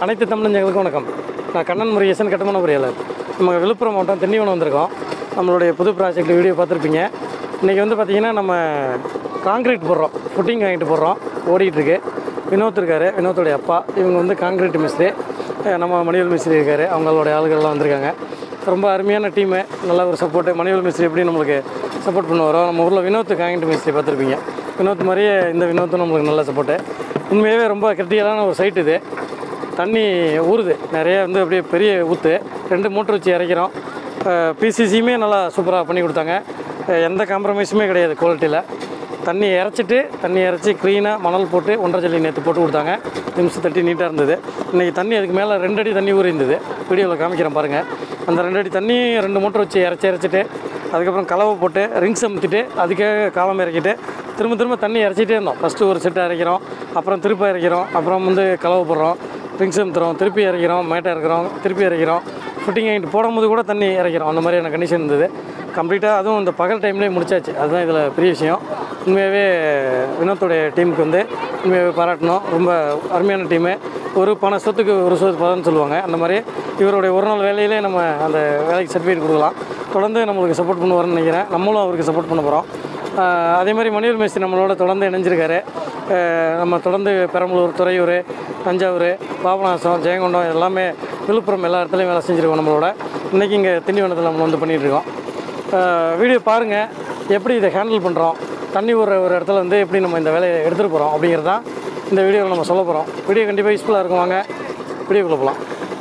அனைத்து தமிழஞ்சங்களுக்கும் வணக்கம் நான் கண்ணன் முருகேசன் கட்டுமான பொறியாளர் நம்ம விழுப்புரம் மாவட்டம் திண்டிவனம் வந்திருக்கோம் நம்மளுடைய புது ப்ராஜெக்ட் வீடியோ பார்த்துருப்பீங்க இன்றைக்கி வந்து பார்த்திங்கன்னா நம்ம காங்கிரீட் போடுறோம் ஃபுட்டிங் வாங்கிட்டு போடுறோம் ஓடிட்டுருக்கு வினோத் இருக்கார் வினோத்துடைய அப்பா இவங்க வந்து காங்கிரீட் மிஸ்திரி அஹ் நம்ம மணிவல் மிஸ்திரி இருக்கார் அவங்களுடைய ஆளுகள்லாம் வந்திருக்காங்க ரொம்ப அருமையான டீமு நல்ல ஒரு சப்போர்ட்டு மணிவல் மிஸ்திரி எப்படி நம்மளுக்கு சப்போர்ட் பண்ணுவாரோ நம்ம ஊரில் வினோத் காங்கிரீட் மிஸ்திரி பார்த்துருப்பீங்க வினோத் மாதிரியே இந்த வினோத்தும் நம்மளுக்கு நல்ல சப்போர்ட்டு உண்மையாகவே ரொம்ப கிரிட்டிக்கலான ஒரு சைட் இது தண்ணி ஊறுது நிறைய வந்து அப்படியே பெரிய ஊற்று ரெண்டு மோட்டர் வச்சு இறக்கிறோம் பிசிசியுமே நல்லா சூப்பராக பண்ணி கொடுத்தாங்க அஹ் எந்த காம்ப்ரமைஸுமே கிடையாது குவாலிட்டியில் தண்ணி இறச்சிட்டு தண்ணி இறச்சி க்ளீனாக மணல் போட்டு ஒன்றரை ஜல்லி நேற்று போட்டு கொடுத்தாங்க நிமிஷம் தட்டி நீட்டாக இருந்தது இன்றைக்கி தண்ணி அதுக்கு மேலே ரெண்டு அடி தண்ணி ஊறி இருந்தது வீடியோவில் காமிக்கிறேன் பாருங்கள் அந்த ரெண்டு அடி தண்ணி ரெண்டு மோட்டர் வச்சு இறச்சி இறச்சிட்டு அதுக்கப்புறம் கலவை போட்டு ரிங்ஸ் அமுத்திட்டு அதுக்கே காலம் இறக்கிட்டு திரும்ப திரும்ப தண்ணி இறச்சிட்டே இருந்தோம் ஃபஸ்ட்டு ஒரு செட்டை இறக்கிறோம் அப்புறம் திருப்ப இறக்கிறோம் அப்புறம் வந்து கலவை போடுறோம் ரிங்ஸ் அமுத்துறோம் திருப்பி இறக்கிறோம் மேட்டை இறக்கிறோம் திருப்பி இறக்கிறோம் ஃபிட்டிங் ஆகிட்டு போடும்போது கூட தண்ணி இறக்கிறோம் அந்த மாதிரியான கண்டிஷன் இருந்தது கம்ப்ளீட்டாக அதுவும் இந்த பகல் டைம்லேயே முடிச்சாச்சு அதுதான் இதில் பெரிய விஷயம் உண்மையாகவே வினோத்துடைய டீமுக்கு வந்து உண்மையாகவே பாராட்டணும் ரொம்ப அருமையான டீமு ஒரு பண சொத்துக்கு ஒரு சொத்து பதம்னு சொல்லுவாங்க அந்த மாதிரி இவருடைய ஒரு நாள் வேலையிலே நம்ம அந்த வேலைக்கு சர்டிஃபிகேட் கொடுக்கலாம் தொடர்ந்து நம்மளுக்கு சப்போர்ட் பண்ணுவார்னு நினைக்கிறேன் நம்மளும் அவருக்கு சப்போர்ட் பண்ண போகிறோம் அதே மாதிரி மணியூர் மேஸ்திரி நம்மளோட தொடர்ந்து இணைஞ்சிருக்காரு ஆஹ் நம்ம தொடர்ந்து பெரம்பலூர் துறையூர் தஞ்சாவூர் பாபநாசம் ஜெயங்கொண்டம் எல்லாமே விழுப்புரம் எல்லா இடத்துலையும் வேலை செஞ்சுருக்கோம் நம்மளோட இன்றைக்கி இங்கே திண்டிவனத்தில் நம்ம வந்து பண்ணிகிட்ருக்கோம் வீடியோ பாருங்கள் எப்படி இதை ஹேண்டில் பண்ணுறோம் தண்ணி ஒரு ஒரு இடத்துல வந்து எப்படி நம்ம இந்த வேலையை எடுத்துகிட்டு போகிறோம் அப்படிங்கிறது தான் இந்த வீடியோவில் நம்ம சொல்ல போகிறோம் வீடியோ கண்டிப்பாக யூஸ்ஃபுல்லாக இருக்கும் வாங்க வீடியோக்குள்ளே போகலாம்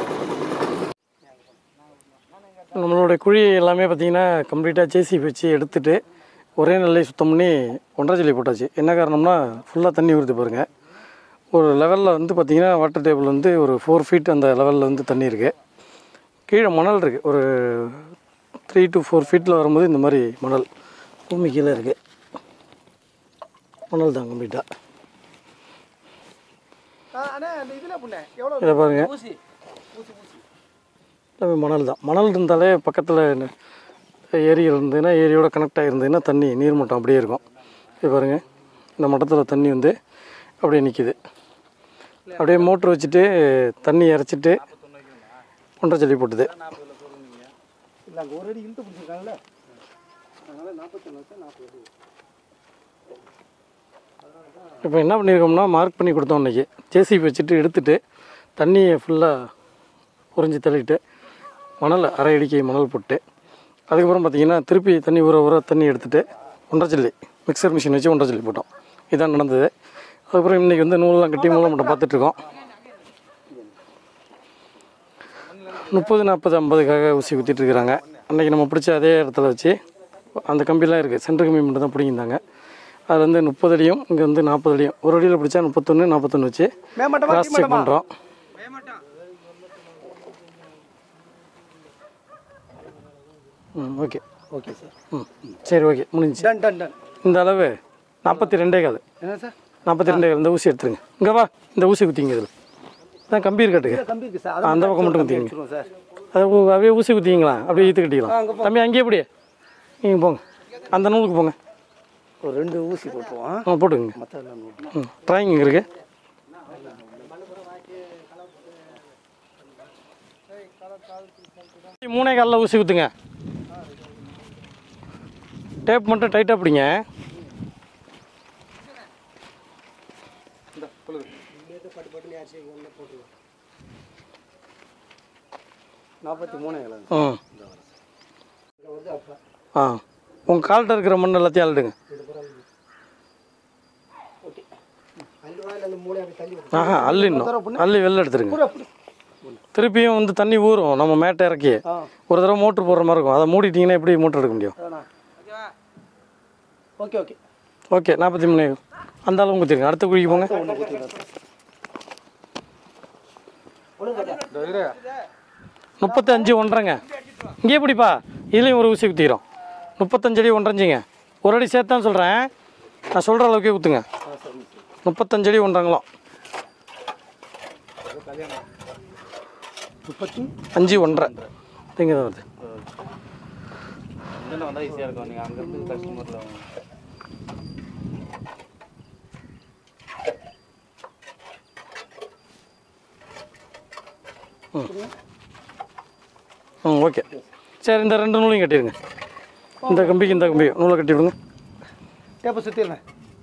நம்மளோட குழி எல்லாமே பார்த்திங்கன்னா கம்ப்ளீட்டாக ஜேசிபி வச்சு எடுத்துட்டு ஒரே நல்லை சுத்தம் பண்ணி ஒன்றரை ஜல்லி போட்டாச்சு என்ன காரணம்னா ஃபுல்லாக தண்ணி ஊறுது பாருங்கள் ஒரு லெவலில் வந்து பார்த்திங்கன்னா வாட்டர் டேபிள் வந்து ஒரு ஃபோர் ஃபீட் அந்த லெவலில் வந்து தண்ணி இருக்குது கீழே மணல் இருக்குது ஒரு த்ரீ டு ஃபோர் ஃபீட்டில் வரும்போது இந்த மாதிரி மணல் பூமி கீழே இருக்குது மணல் தான் கம்ப்ளீட்டாக அண்ணா அந்த இதில் புண்ணே எவ்வளோ இதை பாருங்கள் ஊசி எல்லாமே மணல் தான் மணல் இருந்தாலே பக்கத்தில் ஏரி இருந்ததுன்னா ஏரியோட கனெக்ட் ஆகிருந்ததுன்னா தண்ணி நீர் மட்டம் அப்படியே இருக்கும் இது பாருங்கள் இந்த மட்டத்தில் தண்ணி வந்து அப்படியே நிற்கிது அப்படியே மோட்ரு வச்சுட்டு தண்ணி இறச்சிட்டு ஒன்றரை ஜல்லி போட்டுது இல்லை அங்கே ஒரு அடி இழுத்து பிடிச்சிருக்காங்கல்ல அதனால் நாற்பத்தொன்று வருஷம் நாற்பது அடி இப்போ என்ன பண்ணியிருக்கோம்னா மார்க் பண்ணி கொடுத்தோம் இன்றைக்கி ஜேசிபி வச்சுட்டு எடுத்துட்டு தண்ணியை ஃபுல்லாக உறிஞ்சி தள்ளிட்டு மணல் அரை அடிக்கை மணல் போட்டு அதுக்கப்புறம் பார்த்தீங்கன்னா திருப்பி தண்ணி ஊற ஊற தண்ணி எடுத்துட்டு ஒன்றரை ஜல்லி மிக்சர் மிஷின் வச்சு ஒன்றரை ஜல்லி போட்டோம் இதான் நடந்தது அதுக்கப்புறம் இன்றைக்கி வந்து நூலெலாம் கட்டி மூலம் மட்டும் பார்த்துட்ருக்கோம் முப்பது நாற்பது ஐம்பதுக்காக ஊசி குத்திட்டு இருக்கிறாங்க அன்றைக்கி நம்ம பிடிச்ச அதே இடத்துல வச்சு அந்த கம்பிலாம் இருக்குது சென்டர் கம்பி மட்டும் தான் பிடிங்கிருந்தாங்க அது வந்து முப்பது அடியும் இங்கே வந்து நாற்பது அடியும் ஒரு அடியில் பிடிச்சா முப்பத்தொன்று நாற்பத்தொன்று வச்சு மேம்பட்டமா கிராஸ் செக் பண்ணுறோம் ம் ஓகே ஓகே சார் ம் சரி ஓகே முடிஞ்சுச்சு டன் டன் டன் இந்த அளவு நாற்பத்தி ரெண்டே கால் என்ன சார் நாற்பத்தி ரெண்டே கால் இந்த ஊசி எடுத்துருங்க இங்கே வா இந்த ஊசி குத்திங்க இதில் தான் கம்பி இருக்கட்டுங்க இல்லை கம்பி இருக்குது சார் அந்த பக்கம் மட்டும் குத்திங்க வச்சுருவோம் சார் அதை உ- அப்படியே ஊசி குத்திங்களா அப்படியே ஈத்து கட்டிக்கலாம் அங்கே தம்பி அங்கேயே அப்படியே நீங்கள் போங்க அந்த நூலுக்கு போங்க ஒரு ரெண்டு ஊசி போட்டுருவோம் ஆ போட்டுங்க மற்ற எல்லாம் நூறு. ம் ட்ராயிங் இங்கே இருக்கு மூணே காலில் ஊசி குத்துங்க டேப் மட்டும் டைட்டாக பிடிங்க நாற்பத்தி மூணு கிலோ ம் ஆ உங்கள் கால்கிட்ட இருக்கிற மண் எல்லாத்தையும் அள்ளிடுங்க அஞ்சு ரூபாயில் அந்த மூணு அப்படி தள்ளி ஆஹா அள்ளிடணும் அள்ளி வெளில எடுத்துருங்க பூரா அப்படி திருப்பியும் வந்து தண்ணி ஊறும் நம்ம மேட்டை இறக்கி ஆ ஒரு தடவை மோட்ரு போடுற மாதிரி இருக்கும் அதை மூடிட்டிங்கன்னா எப்படி மோட்ரு எடுக்க முடியும் அதானா ஓகே ஓகே ஓகே நாற்பத்தி மூணு அந்த அளவு குத்திருங்க அடுத்த குழிக்கு போங்க ஒன்று ஊற்றிடலாம் முப்பத்தஞ்சு ஒன்றரைங்க இங்கே எப்படிப்பா இதுலேயும் ஒரு ஊசி குத்திக்கிறோம் முப்பத்தஞ்சு அடி ஒன்றரைஞ்சிங்க ஒரு அடி சேர்த்தான் சொல்கிறேன் நான் சொல்கிற அளவுக்கே குத்துங்க முப்பத்தஞ்சு அடி ஒன்றரைங்களாம் முப்பத்தி அஞ்சு ஒன்றரை இங்கே தான் வருது இதில் வந்தால் ஈஸியாக இருக்கும் நீங்கள் அங்கேருந்து கஸ்டமரில் ம் ஓகே சரி இந்த ரெண்டு நூலையும் கட்டிடுங்க இந்த கம்பிக்கு இந்த கம்பியும் நூலை கட்டி விடுங்க டேப்பை சுற்றிடுங்க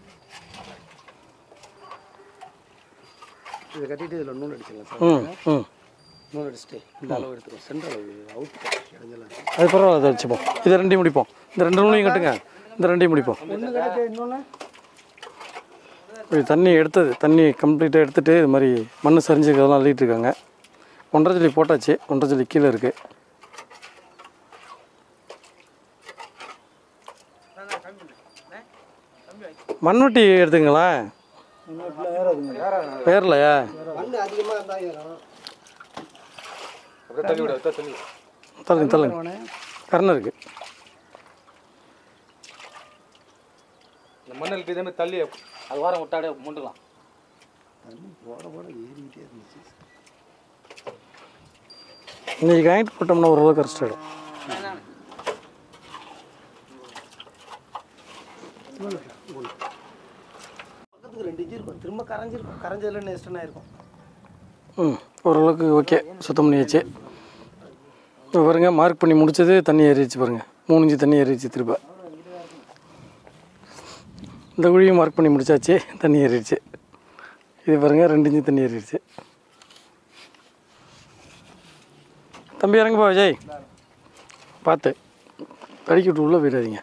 இதை கட்டிட்டு இதில் நூல் அடிச்சிடலாம் சார் ம் ம் நூல் அடிச்சுட்டு இந்த அளவு எடுத்துக்கோ சென்டர் அளவு அவுட் இடைஞ்சலாம் அது பரவாயில்ல அதை வச்சுப்போம் இதை ரெண்டையும் முடிப்போம் இந்த ரெண்டு நூலையும் கட்டுங்க இந்த ரெண்டையும் முடிப்போம் ஒன்று கட்டிட்டு இன்னொன்று இது தண்ணி எடுத்தது தண்ணி கம்ப்ளீட்டாக எடுத்துகிட்டு இது மாதிரி மண் சரிஞ்சுக்கிறதெல்லாம் அள்ளிட்டு இருக்காங்க ஒன்றரை ஜல்லி போட்டாச்சு ஒன்றரை ஜல்லி கீழே இருக்குது மண்வெட்டி எடுத்துங்களேன் பேரலையா மண் அதிகமாக இருந்தால் ஏறும் அப்படியே தள்ளி விடு அப்படியே தள்ளி விடு. தள்ளுங்க தள்ளுங்க கரணம் இருக்குது இந்த மண்ணில் இதே மாதிரி தள்ளி அது வாரம் விட்டாடே முண்டுலாம் தண்ணி போட போட ஏறிக்கிட்டே இருந்துச்சு இன்றைக்கி காயிட்டு போட்டோம்னா ஓரளவுக்கு கரெக்ட் ஆகிடும் பக்கத்துக்கு ரெண்டு இன்ச்சு இருக்கும் திரும்ப கரைஞ்சிருக்கும் கரைஞ்சதுல நெஸ்டன் ஆயிருக்கும் ம் ஓரளவுக்கு ஓகே சுத்தம் பண்ணியாச்சு இப்போ பாருங்க மார்க் பண்ணி முடிச்சது தண்ணி ஏறிடுச்சு பாருங்க மூணு இன்ச்சு தண்ணி ஏறிடுச்சு திரும்ப இந்த குழியும் மார்க் பண்ணி முடிச்சாச்சு தண்ணி ஏறிடுச்சு இது பாருங்க ரெண்டு இன்ச்சு தண்ணி ஏறிடுச்சு தம்பி இறங்குப்பா விஜய் பார்த்து தடிக்கி விட்டு உள்ளே போயிடாதீங்க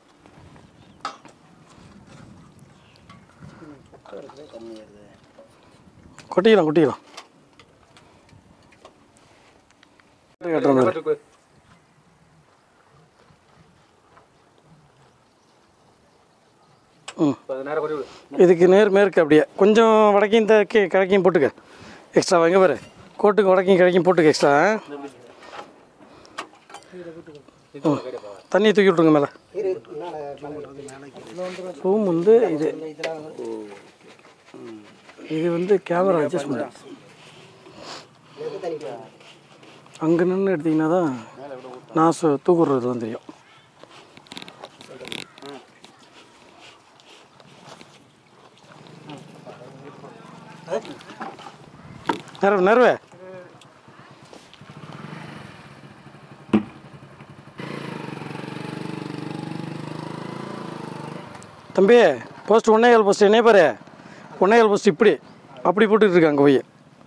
தண்ணி ஏறுது கொட்டிக்கலாம் கொட்டிக்கலாம் கட்டுறோம் பாரு. ம் அது நேரம் கொடி விடு இதுக்கு நேர் மேற்கு அப்படியே கொஞ்சம் வடக்கையும் தெற்கே கிழக்கையும் போட்டுக்க எக்ஸ்ட்ரா வாங்க பாரு கோட்டுக்கு வடக்கையும் கிழக்கையும் போட்டுக்க எக்ஸ்ட்ரா தண்ணி தூக்கி விட்ருங்க மேலே இரு மேலே மேலே ரூம் வந்து இது இதெல்லாம் இது வந்து கேமரா அட்ஜஸ்ட்மெண்ட் தண்ணி அங்கே நின்று எடுத்தீங்கன்னா தான் நான் சு தூக்குறதுலாம் தெரியும் நரவு நரவே தம்பி போஸ்ட் ஒன்னே கால் போஸ்ட் என்ன பாரு ஒன்னே கால் போஸ்ட் இப்படி அப்படி போட்டுக்கிட்டு இருக்காங்க போய்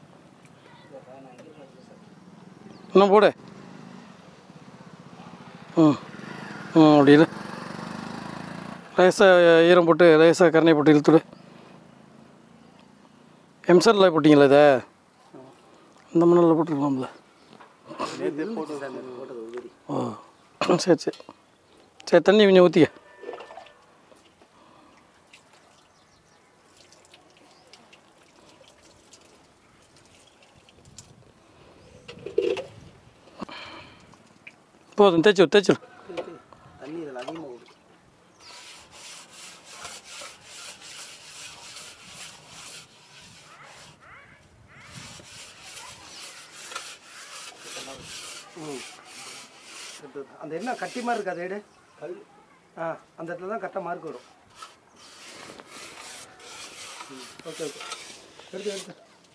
இன்னும் போடு ம் ம் அப்படி இரு லேசாக ஈரம் போட்டு லேசாக கருணை போட்டு இழுத்துடு எம்சரில் போட்டிங்களா இதை இந்த மண்ணில் போட்டுருக்கலாம்ல ஓ சரி சரி சரி தண்ணி கொஞ்சம் ஊற்றிக்க போதும் தேய்ச்சி விடு, தேய்ச்சி விடு. தண்ணி இதில் அதிகமாக ஓடுது ம். அடுத்தது. அந்த என்ன கட்டி மாதிரி இருக்கா சைடு ஆ அந்த இடத்துல தான் கட்ட மார்க் வரும் ம், ஓகே ஓகே எடுத்து எடுத்து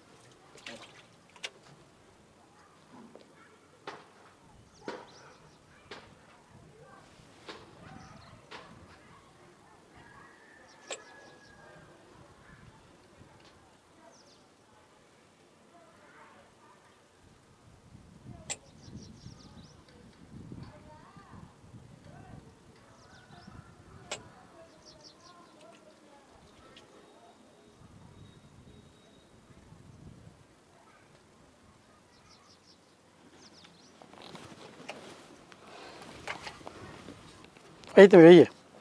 வைத்து வை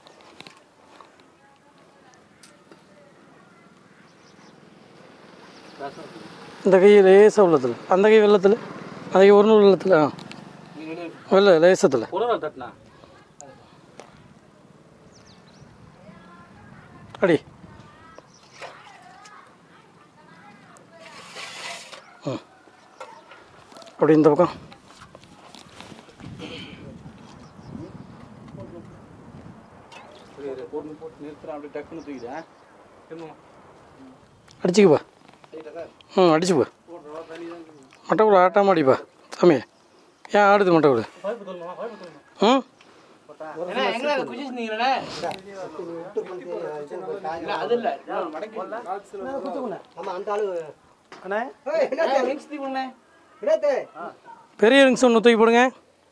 இந்த கை லேசாக உள்ளத்தில் அந்த கை வெள்ளத்தில் அந்த கை ஒரு நூல் வெள்ளத்தில் ஆ வெள்ள லேசத்தில் குரல் தட்டினா அடி ம் அப்படி இந்த பக்கம் போட்டு போட்டு நிறுத்துறேன் அப்படியே டக்குன்னு தூக்கிட்டேன் திரும்ப அடிச்சுக்குப்பா ம் அடிச்சுப்பா மட்டை விட ஆட்டாம அடிப்பா சாமி ஏன் ஆடுது மட்டை விடு ம் ஆமா அந்த ஆளு அண்ணே பெரிய ரிங்ஸ் ஒன்று தூக்கி போடுங்க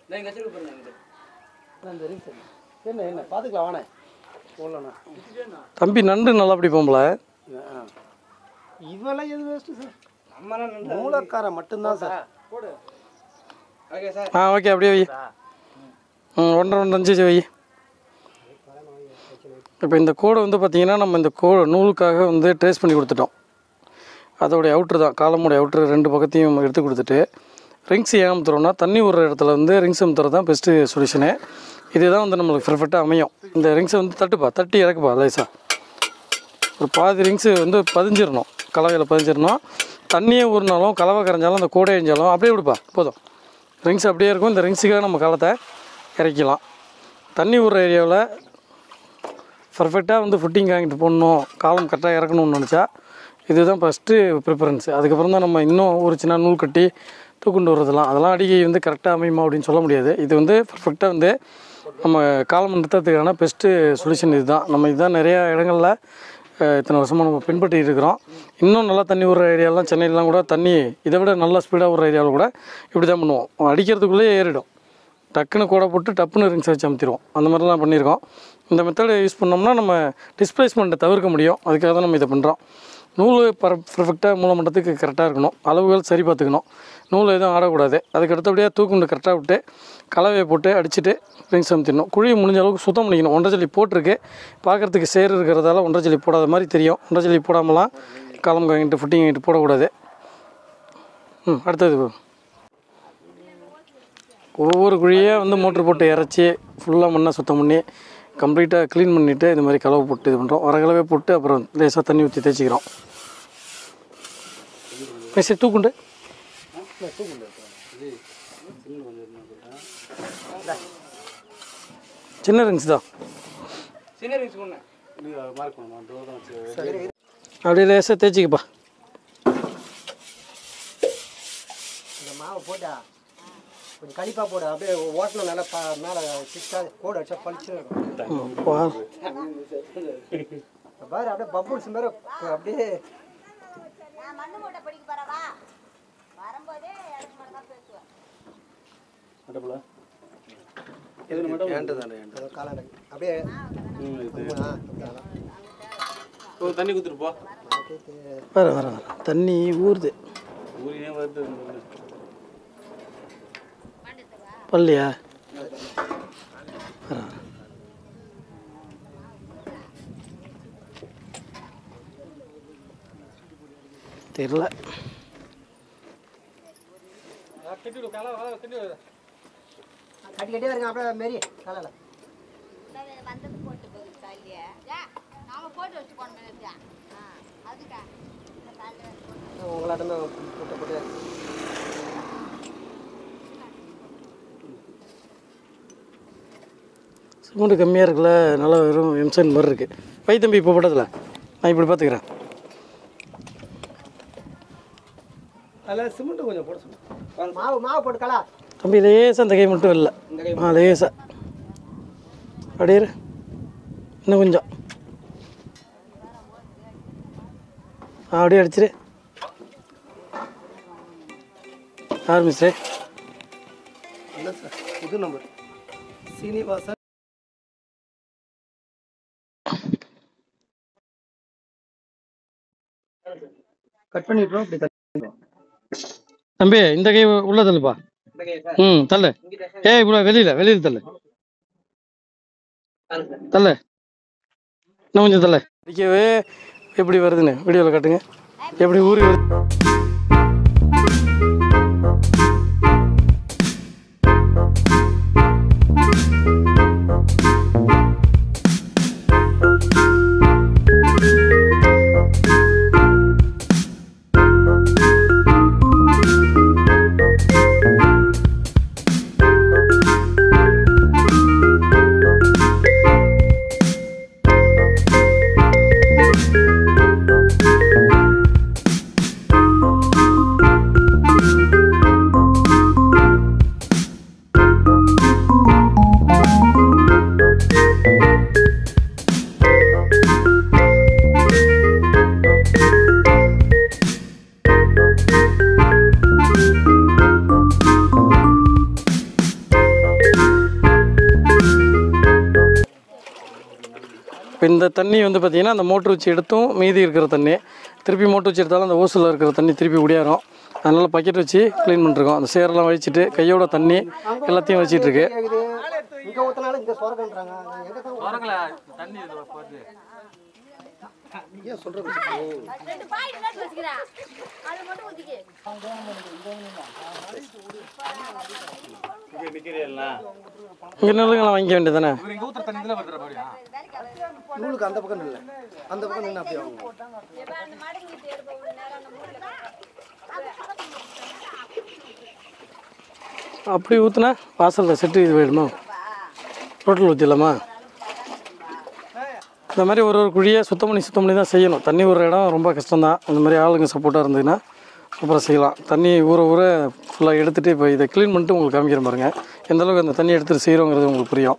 அந்த ரிங்ஸ் என்ன என்ன பார்த்துக்கலாம் வாண்ணே போடலண்ணா தம்பி நண்டு நல்லா பிடிப்போம்ல இவெல்லாம் எது வேஸ்ட்டு சார் மூலக்காரன் மட்டும்தான் சார் ஆ ஓகே அப்படியே வை ம் ஒன்றரை ஒன்றரை அஞ்சு வை இப்போ இந்த கோடை வந்து பார்த்திங்கன்னா நம்ம இந்த கோ நூலுக்காக வந்து ட்ரேஸ் பண்ணி கொடுத்துட்டோம் அதோடைய அவுட்ரு தான் காலமுடைய அவுட்ரு ரெண்டு பக்கத்தையும் எடுத்து கொடுத்துட்டு ரிங்ஸ் ஏன் அமுத்துறோம்னா தண்ணி விடுற இடத்துல வந்து ரிங்ஸ் அமுத்துறது தான் பெஸ்ட்டு சொல்யூஷனு இதுதான் வந்து நம்மளுக்கு பெர்ஃபெக்டாக அமையும் இந்த ரிங்ஸை வந்து தட்டுப்பா தட்டி இறக்குப்பா லேசா ஒரு பாதி ரிங்ஸு வந்து பதிஞ்சிடணும் கலவையில் பதிஞ்சிடணும் தண்ணியே ஊறினாலும் கலவை கரைஞ்சாலும் அந்த கூடை அழிஞ்சாலும் அப்படியே விடுப்பா போதும் ரிங்ஸ் அப்படியே இருக்கும் இந்த ரிங்ஸுக்காக நம்ம காலத்தை இறக்கிக்கலாம் தண்ணி விடுற ஏரியாவில் பர்ஃபெக்டாக வந்து ஃபுட்டிங் வாங்கிட்டு போடணும் காலம் கரெக்டாக இறக்கணும்னு நினச்சா இதுதான் ஃபஸ்ட்டு ப்ரிஃபரன்ஸ் அதுக்கப்புறம் தான் நம்ம இன்னும் ஒரு சின்ன நூல் கட்டி தூக்குண்டு வர்றதெல்லாம் அதெல்லாம் அடிக்கை வந்து கரெக்டாக அமையுமா அப்படின்னு சொல்ல முடியாது இது வந்து பர்ஃபெக்டாக வந்து நம்ம காலம் நிறுத்தத்துக்கான பெஸ்ட்டு சொல்யூஷன் இதுதான் நம்ம இதுதான் நிறையா இடங்களில் அஹ், இத்தனை வருஷமாக நம்ம பின்பற்றிட்டு இருக்கிறோம் இன்னும் நல்லா தண்ணி விடுற ஏரியாலாம் சென்னையிலாம் கூட தண்ணி இதை விட நல்லா ஸ்பீடாக விடுற ஏரியாவில் கூட இப்படி தான் பண்ணுவோம் அடிக்கிறதுக்குள்ளேயே ஏறிடும் டக்குன்னு கூட போட்டு டப்புன்னு ரிங்ஸ் வச்சு அமுத்திடுவோம் அந்த மாதிரிலாம் பண்ணியிருக்கோம் இந்த மெத்தடை யூஸ் பண்ணோம்னா நம்ம டிஸ்பிளேஸ்மெண்ட்டை தவிர்க்க முடியும் அதுக்காக தான் நம்ம இதை பண்ணுறோம் நூல் பர பர்ஃபெக்டாக மூலமட்டத்துக்கு கரெக்டாக இருக்கணும் அளவுகள் சரி பார்த்துக்கணும் நூல் எதுவும் ஆடக்கூடாது அதுக்கு அடுத்தபடியாக தூக்குண்டு கரெக்டாக விட்டு கலவையை போட்டு அடிச்சுட்டு ரிங்ஸ் அமுத்திடணும் குழியை முடிஞ்ச அளவுக்கு சுத்தம் பண்ணிக்கணும் ஒன்றரை ஜல்லி போட்டிருக்கு பார்க்குறதுக்கு சேர் இருக்கிறதால ஒன்றரை ஜல்லி போடாத மாதிரி தெரியும் ஒன்றரை ஜல்லி போடாமலாம் காலம் வாங்கிட்டு ஃபுட்டிங் வாங்கிட்டு போடக்கூடாது ம் அடுத்தது ஒவ்வொரு குழியாக வந்து மோட்ரு போட்டு இறச்சி ஃபுல்லாக மண்ணை சுத்தம் பண்ணி கம்ப்ளீட்டாக க்ளீன் பண்ணிவிட்டு இது மாதிரி கலவை போட்டு இது பண்ணுறோம் வர கலவை போட்டு அப்புறம் லேசாக தண்ணி ஊற்றி தேய்ச்சிக்கிறோம் சரி தூக்குண்டு சின்ன ரிங்ஸ் தான் அப்படியே லேசாக தேய்ச்சிக்கப்பா இந்த மாவை போட்டா கொஞ்சம் கழிப்பா போடு அப்படியே ஓட்டணும் நல்லா ப மேலே சிக்ஸாக கோடு அடிச்சா பளிச்சு இருக்கும் ம், வா. இப்ப பாரு அப்படியே பப்புள்ஸ் மாதிரி அப்படியே நான் மண்ணு மூட்டை பிடிக்க போறவா வரும்போதே எனக்கு மட்டும் தான் பேசுவேன் ஏண்டு தானே காலாடை அப்படியே ஆ, அப்படியே தண்ணி குத்துட்டு போ வர வர வர தண்ணி ஊறுது ஊரியே வருது பல்லையா வர வர தெரில கட்டி கட்டி வருங்க அப்படியே மாரி காலால வந்தது போட்டு போகுது காலையே நாம போட்டு வச்சு போனோம் ஆ அதுக்கா இந்த காலையில் போட்டு உங்களாட்டமே போட்டு போட்டு சிமெண்ட் கம்மியாக இருக்குல்ல நல்லா வெறும் எம்சன் மாதிரி இருக்குது வை தம்பி இப்போ போட்டதில்ல நான் இப்படி பார்த்துக்கிறேன் அதில் சிமெண்ட்டு கொஞ்சம் போட சொல்லுங்கள் மாவு மாவு போட்டு கலா தம்பி லேசாக அந்த கை மட்டும் இல்லை ஆ லேசாக அப்படியே இரு. இன்னும் கொஞ்சம் ஆ அப்படியே அடிச்சிரு ஆரம்பிச்சிரு இல்லை சார் புது நம்பர் சீனிவாசன் கட் பண்ணிடுறோம் இப்படி தள்ளி தம்பி இந்த கை உள்ள தள்ளுப்பா ம் தள்ளு ஏய் இவ்வளோ வெளியில் வெளியில் தள்ளு தள்ளு இன்னும் கொஞ்சம் தள்ளு அடிக்கவே எப்படி வருதுன்னு வீடியோவில் காட்டுங்க எப்படி ஊறி வருது இப்போ இந்த தண்ணி வந்து பார்த்திங்கன்னா அந்த மோட்ரு வச்சு எடுத்தும் மீதி இருக்கிற தண்ணி திருப்பி மோட்ரு வச்சு எடுத்தாலும் அந்த ஓசில் இருக்கிற தண்ணி திருப்பி உடையாரும் அதனால் பக்கெட் வச்சு க்ளீன் பண்ணிருக்கோம் அந்த சேரெல்லாம் வழிச்சிட்டு கையோட தண்ணி எல்லாத்தையும் வச்சிட்டு இருக்கு கேக்குது இங்க ஊத்தினாலும் இங்க சொரகன்றாங்க நான் எங்க தான் வரங்களா தண்ணி இதுல போகுது ஏன் சொல்றது ரெண்டு பாயிண்ட் நட்டு வச்சுக்கிறேன் அது மட்டும் ஊத்திக்கு இங்கே நில்லுங்களாம் வாங்கிக்க வேண்டியதானே இவர் இங்க ஊத்துற தண்ணி இதுல வருதுற பாடியா நூலுக்கு அந்த பக்கம் இல்லை அந்த பக்கம் நின்று அப்படியே வாங்க எப்ப அந்த மடங்கிட்டு எடுப்போம் நேரம் அந்த மூலையில அப்படி ஊற்றுனா வாசலில் செட்டு இது வேணுமா ரோட்டில் ஊற்றிடலாமா இந்த மாதிரி ஒரு ஒரு குழியை சுத்தம் பண்ணி சுத்தம் பண்ணி தான் செய்யணும் தண்ணி ஒரு இடம் ரொம்ப கஷ்டம்தான் அந்த மாதிரி ஆளுங்க சப்போர்ட்டாக இருந்ததுன்னா அப்புறம் செய்யலாம் தண்ணி ஊற ஊற ஃபுல்லாக எடுத்துகிட்டு இப்போ இதை க்ளீன் பண்ணிட்டு உங்களுக்கு காமிக்கிறேன் பாருங்க எந்த அளவுக்கு அந்த தண்ணி எடுத்துகிட்டு செய்கிறோங்கிறது உங்களுக்கு புரியும்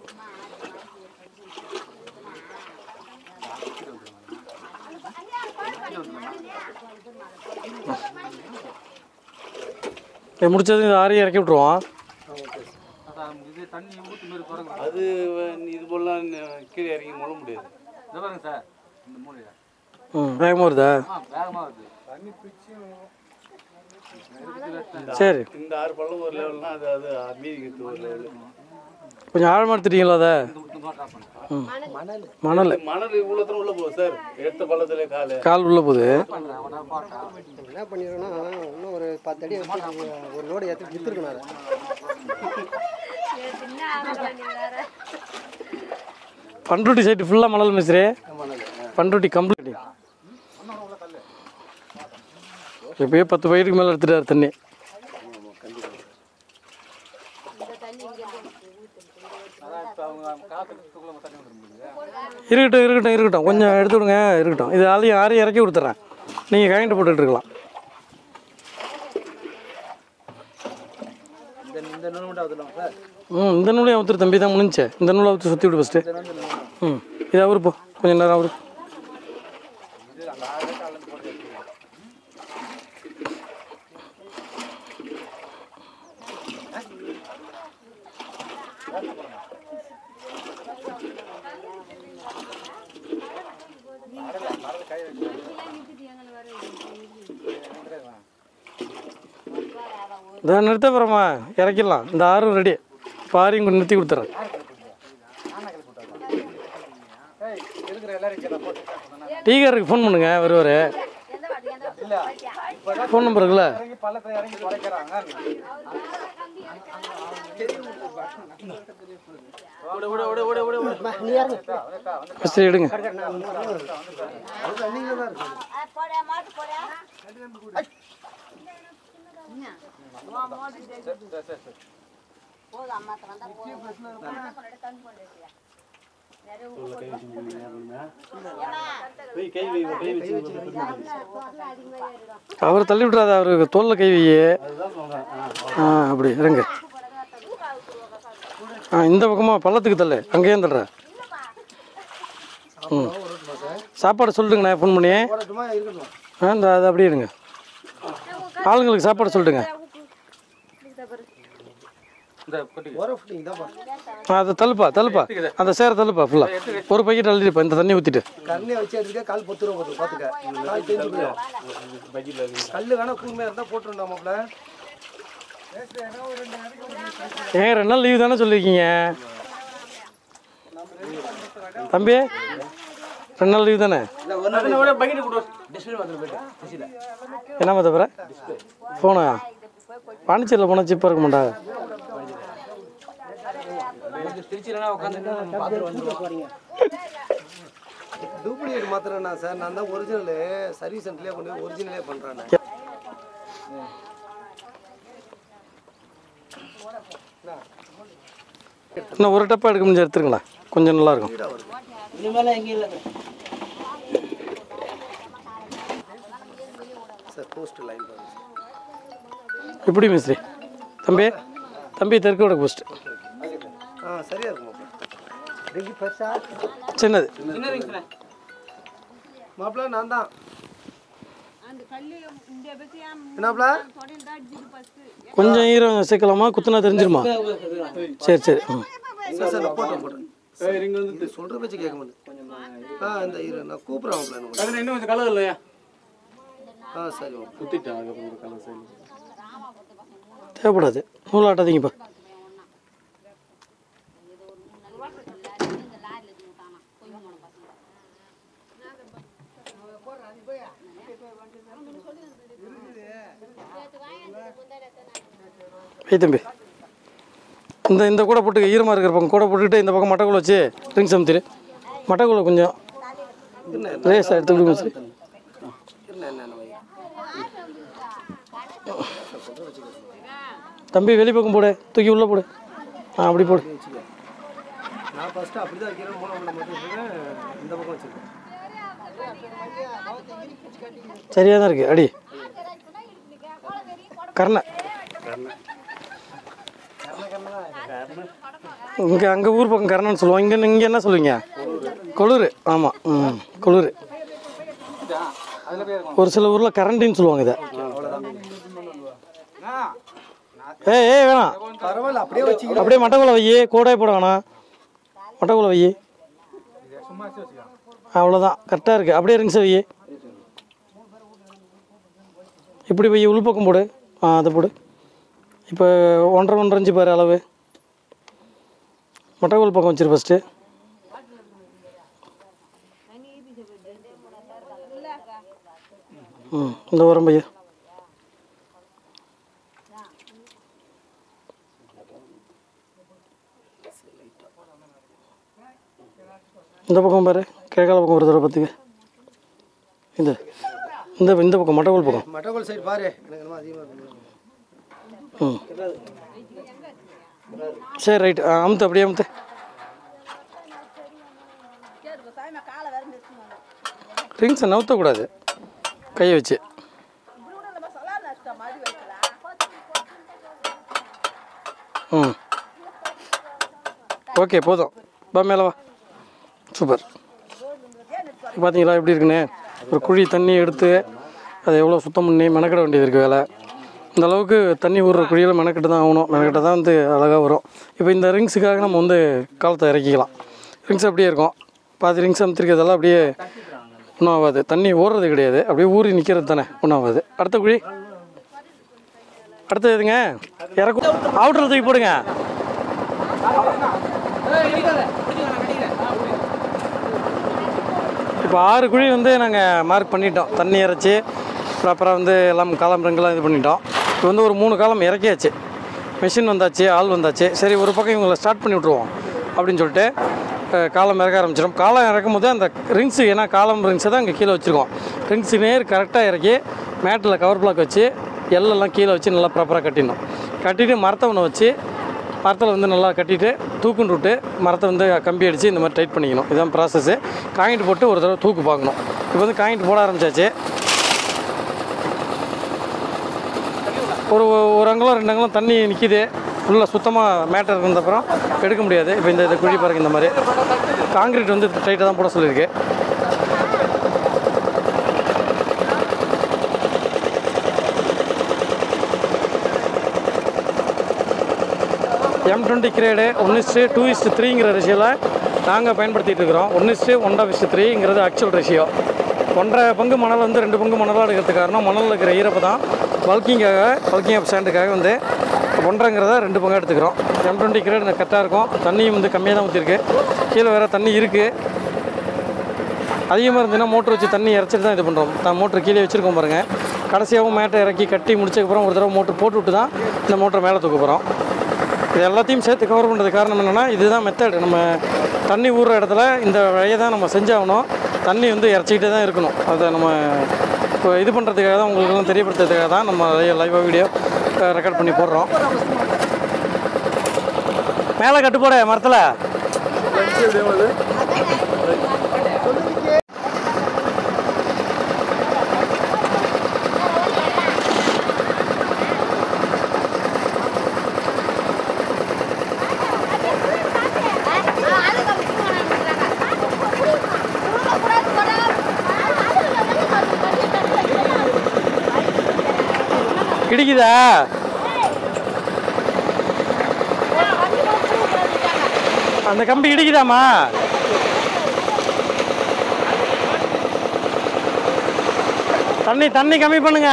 இதை முடிச்சது இந்த ஆரியை இறக்கி விட்ருவோம் அதான் இது தண்ணி ஊத்து மாதிரி குறைங்க அது வ- இது போலாம் கீழே இறங்கி முள்ள முடியாது இதை பாருங்க சார் இந்த மூலையில ம் வேகமாக வருதா ஆ வேகமா வருது சரி இந்த ஆறு பள்ளம் ஒரு லெவல்னா அது அது மீதி இருக்குது ஒரு லெவல் கொஞ்சம் ஆழமாக எடுத்துட்டீங்களா அதை ம். மணல் மணல் இவ்வளோத்தனம் உள்ள போகுது சார் எடுத்த பள்ளத்துல காலு கால் உள்ள போகுது என்ன பண்ணிடுறோன்னா இன்னும் ஒரு பத்து அடி எடுத்து ஒரு லோடு ஏற்றி வித்துருக்கணும் அதை சின்ன ஆரம்பம் நீ வேற பண்ருட்டி சைட்டு ஃபுல்லாக மணல் மிஸ்ரே பண்ருட்டி கம்ப்ளீட் எப்பயோ பத்து பயிருக்கு மேலே எடுத்துட்டார் தண்ணி இருக்கட்டும் இருக்கட்டும் இருக்கட்டும் கொஞ்சம் எடுத்து விடுங்க இருக்கட்டும் இது ஆளையும் ஆரையும் இறக்கி கொடுத்துட்றேன் நீங்கள் காயின்ட்டு போட்டுட்டு இருக்கலாம் இந்த இந்த நூல் மட்டும் அதுலாம் சார் ம் இந்த நூலையும் அவுத்துரு தம்பி தான் முடிஞ்சே இந்த நூலை அவுத்து சுற்றி விடு ஃபஸ்ட்டு ம் இது அவரு போ கொஞ்சம் நேரம் அவரு இதை நிறுத்த போகிறோமா இறக்கிடலாம் இந்த ஆறும் ரெடி இப்போ ஆறையும் கொஞ்சம் நிறுத்தி கொடுத்துட்றேன் டீகருக்கு ஃபோன் பண்ணுங்க வருவார் ஃபோன் நம்பர் இருக்குல்ல இறங்கி பள்ளத்துல இறங்கி குறைக்கிறாங்க ஓடு ஓடு ஓடு ஓடு ஓடு ஓடு ஃபஸ்ட்டு எடுங்க ரன்னிங்கில் தான் இருக்கு போட மாட்டு போட போதும் அம்மா வந்தா போதும் தண்ணி போட்டு போய் கை வை கை வச்சு அவரை தள்ளி விட்றாத அவருக்கு தோல்ல கை வையே ஆ அப்படி இருங்க ஆ இந்த பக்கமாக பள்ளத்துக்கு தள்ளு அங்கேயும் தள்ளுற ம் சாப்பாடு சொல்லிட்டுங்கண்ணே ஃபோன் பண்ணி போடட்டுமா இருக்கட்டும் ஆ இந்த அது அப்படியே இருங்க ஆளுங்களுக்கு சாப்பாடு சொல்லிட்டுங்க இந்த கொட்டிக்கு ஓர ஃபுட்டிங் தான்ப்பா ஆ அதை தள்ளுப்பா தள்ளுப்பா அந்த சேரை தள்ளுப்பா ஃபுல்லாக ஒரு பக்கெட் அள்ளிடுப்பா இந்த தண்ணி ஊற்றிட்டு கருணையை வச்சு எடுத்துக்க கால் பத்து ரூபா போட்டு பார்த்துக்க கால் தெரிஞ்சு போயிடும் கல் வேணா கூர்மையாக இருந்தால் போட்டுருந்தா மாப்பிள்ள ஏன் ரெண்டு நாள் லீவ் தானே சொல்லியிருக்கீங்க தம்பி ரெண்டு நாள் லீவ் தானே என்ன தவிர ஃபோனா பாண்டிச்சேரியில் போனால் சீப்பாக இருக்க மாட்டா திருச்சியிலனா உட்காந்து டூப்ளிகேட் மாத்திரம்னா சார் நான் தான் ஒரிஜினல் சர்வீஸ் சென்டர்லேயே கொண்டு போய் ஒரிஜினலே பண்ணுறேன் இன்னும் ஒரு டப்பா எடுக்க முடிஞ்சு எடுத்துருங்களேன் கொஞ்சம் நல்லா இருக்கும் சார் போஸ்ட் லைன் பாருங்க எப்படி மிஸ்ரி தம்பி தம்பி தெற்கு வடக்கு போஸ்ட் ஆ சரியா இருக்கும் மாப்பிள்ள டெங்கி பெருசா சின்னது மாப்பிள்ள நான் தான் என்னப்ல கொஞ்சம் ஈரம் சேர்க்கலாமா குத்துனா தெரிஞ்சிருமா சரி சரி ம் சார் சார் நான் போட்டேன் போட்டேன் ரிங் வந்து இது சொல்கிற பேச்சு கேட்க மாட்டேன் ஆ இந்த இரு நான் கூப்பிட்றேன் பிளான் அதில் இன்னும் கொஞ்சம் கலர் இல்லையா ஆ சரி ஓகே குத்திட்டேன் அதுக்கப்புறம் கலர் சரி தேவைப்படாது நூலாட்டாதீங்கப்பா இந்த லாரியில் இருந்து விட்டானா கொய்ய போன பசங்க ஏய் தம்பி இந்த இந்த கூட போட்டு ஈரமாக இருக்கிற பக்கம் கூட போட்டுக்கிட்டு இந்த பக்கம் மட்டைக்குள்ள வச்சு ட்ரிங்க்ஸ் அமுத்திரு மட்டைக்குள்ள கொஞ்சம் லேசாக எடுத்து விடுங்க சரி என்ன என்ன வை தம்பி வெளி பக்கம் போடு தூக்கி உள்ளே போடு ஆ அப்படி போடு நான் ஃபஸ்ட்டு அப்படி தான் வைக்கிறேன் மூணு ஒன்று மட்டும் வச்சுருக்கேன் இந்த பக்கம் வச்சுருக்கேன் சரியாக தான் இருக்குது அடி கர்ணை இங்கே அங்கே ஊர் பக்கம் கர்ணன்னு சொல்லுவோம் இங்கே இங்கே என்ன சொல்லுவீங்க கொளுரு ஆமாம் ம் கொளுரு ஒரு சில ஊரில் கரண்டின்னு சொல்லுவாங்க இதை ஏய் ஏய் வேணாம் பரவாயில்ல அப்படியே வச்சுக்கிறேன் அப்படியே மட்டைக்குள்ள வை கூடவே போட வேணாம் மட்டைக்குள்ள வை அவ்வளோதான் கரெக்டாக இருக்குது அப்படியே இருங்க சார் வை இப்படி வை உள்பக்கம் போடு ஆ அதை போடு இப்போ ஒன்றரை ஒன்றரை இன்ச்சு பாரு அளவு மட்டைக்கோல் பக்கம் வச்சிரு ஃபஸ்ட்டு ம் இந்த உரம் பையா இந்த பக்கம் பாரு கிழக்கால பக்கம் ஒரு தடவை பார்த்துக்க இந்த இந்த இந்த பக்கம் மட்டக்கோல் பக்கம் மட்டக்கோல் சைடு பாரு எனக்கு என்னமோ அதிகமாக இருக்கு ம் சரி ரைட் அமுத்து அப்படியே அமுத்து ரிங்ஸை நவுத்தக்கூடாது கையை வச்சு ம் ஓகே போதும் பா மேலே வா சூப்பர் பார்த்தீங்களா எப்படி இருக்குன்னு ஒரு குழி தண்ணி எடுத்து அதை எவ்வளோ சுத்தம் பண்ணி மெனக்கிட வேண்டியது இருக்குது வேலை இந்த அளவுக்கு தண்ணி ஊறுற குழியில் மெனக்கிட்டு தான் ஆகணும் மெனக்கிட்ட தான் வந்து அழகாக வரும் இப்போ இந்த ரிங்ஸுக்காக நம்ம வந்து காலத்தை இறக்கிக்கலாம் ரிங்ஸ் அப்படியே இருக்கும் பாதி ரிங்ஸ் அமுத்திருக்கிறதெல்லாம் அப்படியே ஒன்றும் ஆகாது தண்ணி ஓடுறது கிடையாது அப்படியே ஊறி நிற்கிறது தானே ஒன்றும் ஆகாது அடுத்த குழி அடுத்தது எதுங்க இறக்கும் அவுட்டரில் தூக்கி போடுங்க இப்போ ஆறு குழி வந்து நாங்கள் மார்க் பண்ணிட்டோம் தண்ணி இறைச்சி ப்ராப்பராக வந்து எல்லாம் காலம் ரங்கெல்லாம் இது பண்ணிட்டோம் இப்போ வந்து ஒரு மூணு காலம் இறக்கியாச்சு மிஷின் வந்தாச்சு ஆள் வந்தாச்சு சரி ஒரு பக்கம் இவங்களை ஸ்டார்ட் பண்ணி விட்ருவோம் அப்படின்னு சொல்லிட்டு அஹ், காலம் இறக்க ஆரம்பிச்சிடும் காலம் இறக்கும் போது அந்த ரிங்ஸு ஏன்னா காலம் ரிங்ஸை தான் இங்கே கீழே வச்சுருக்கோம் ரிங்ஸு நேர் கரெக்டாக இறக்கி மேட்டில் கவர் பிளாக் வச்சு எல்லாம் கீழே வச்சு நல்லா ப்ராப்பராக கட்டிடணும் கட்டிட்டு மரத்தை ஒன்று வச்சு மரத்தில் வந்து நல்லா கட்டிட்டு தூக்குண்டு விட்டு மரத்தை வந்து கம்பி அடித்து இந்த மாதிரி டைட் பண்ணிக்கணும் இதுதான் ப்ராசஸ்ஸு காயின்ட் போட்டு ஒரு தடவை தூக்கு பார்க்கணும் இப்போ வந்து காயின்ட் போட ஆரம்பிச்சாச்சு ஒரு ஒரு அங்கலம் ரெண்டு அங்கலம் தண்ணி நிற்கிது ஃபுல்லாக சுத்தமாக மேட்டர் இருந்தப்புறம் எடுக்க முடியாது இப்போ இந்த இந்த குழி பாருங்க இந்த மாதிரி காங்கிரீட் வந்து டைட்டாக தான் போட சொல்லியிருக்கு M twenty grade one is to two is to த்ரீங்கிற ரேஷியோவில் நாங்கள் பயன்படுத்திட்டு இருக்கிறோம் one is to one half is to த்ரீங்கிறது ஆக்சுவல் ரேஷியோ ஒன்றரை பங்கு மணல் வந்து ரெண்டு பங்கு மணலாக எடுக்கிறதுக்கு காரணம் மணலில் இருக்கிற ஈரப்பு தான் பல்கிங்காக பல்கிங் ஆஃப் சாண்டுக்காக வந்து ஒன்றரைங்கிறத ரெண்டு பங்காக எடுத்துக்கிறோம் எம் டுவெண்ட்டி கிரேடு கரெக்டாக இருக்கும் தண்ணியும் வந்து கம்மியாக தான் ஊற்றிருக்கு கீழே வேறு தண்ணி இருக்குது அதிகமாக இருந்ததுன்னா மோட்ரு வச்சு தண்ணி இறச்சிட்டு தான் இது பண்ணுறோம் தான் மோட்ரு கீழே வச்சுருக்கோம் பாருங்கள் கடைசியாகவும் மேட்டை இறக்கி கட்டி முடிச்சதுக்கப்புறம் ஒரு தடவை மோட்ரு போட்டு விட்டு தான் இந்த மோட்டரை மேலே தூக்க போகிறோம் இது எல்லாத்தையும் சேர்த்து கவர் பண்ணுறது காரணம் என்னென்னா இதுதான் மெத்தட் நம்ம தண்ணி ஊறுற இடத்துல இந்த வழியை தான் நம்ம செஞ்சாகணும் தண்ணி வந்து இறச்சிக்கிட்டே தான் இருக்கணும் அதை நம்ம இப்போ இது பண்ணுறதுக்காக தான் உங்களுக்கெல்லாம் தெரியப்படுத்துறதுக்காக தான் நம்ம லைவாக வீடியோ ரெக்கார்ட் பண்ணி போடுறோம் மேலே கட்டுப்போட மரத்தில் இடிக்குதா அந்த கம்பி இடிக்குதாம்மா தண்ணி தண்ணி கம்மி பண்ணுங்க